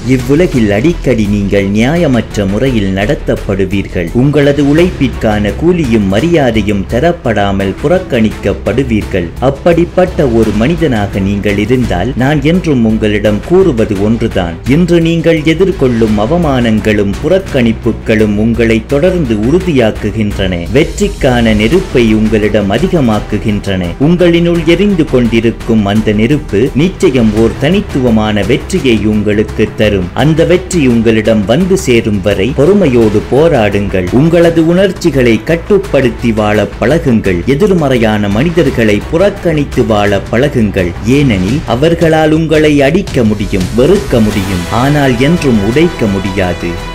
இவ்வுலகில் அடிக்கடி நீங்கள் நியாயமற்ற முறையில் நடத்தப்படுவீர்கள் உங்களது உழைப்பிற்கான கூலியும் மரியாதையும் தரப்படாமல் புறக்கணிக்கப்படுவீர்கள் அப்படிப்பட்ட ஒரு மனிதனாக நீங்கள் இருந்தால் நான் என்றும் உங்களிடம் கூறுவது ஒன்றுதான் இன்று நீங்கள் எதிர்கொள்ளும் அவமானங்களும் புறக்கணிப்புகளும் உங்களை தொடர்ந்து உறுதியாக்குகின்றன வெற்றிக்கான நெருப்பை உங்களிடம் அதிகமாக்குகின்றன உங்களினுள் எரிந்து கொண்டிருக்கும் அந்த நெருப்பு நிச்சயம் ஓர் தனித்துவமான வெற்றியை உங்களுக்கு தரும் அந்த வெற்றி உங்களிடம் வந்து சேரும் வரை பொறுமையோடு போராடுங்கள் உங்களது உணர்ச்சிகளை கட்டுப்படுத்தி வாழ பழகுங்கள் எதிர்மறையான மனிதர்களை புறக்கணித்து வாழ பழகுங்கள் ஏனெனில் அவர்களால் உங்களை அடிக்க முடியும் வெறுக்க முடியும் ஆனால் என்றும் உடைக்க முடியாது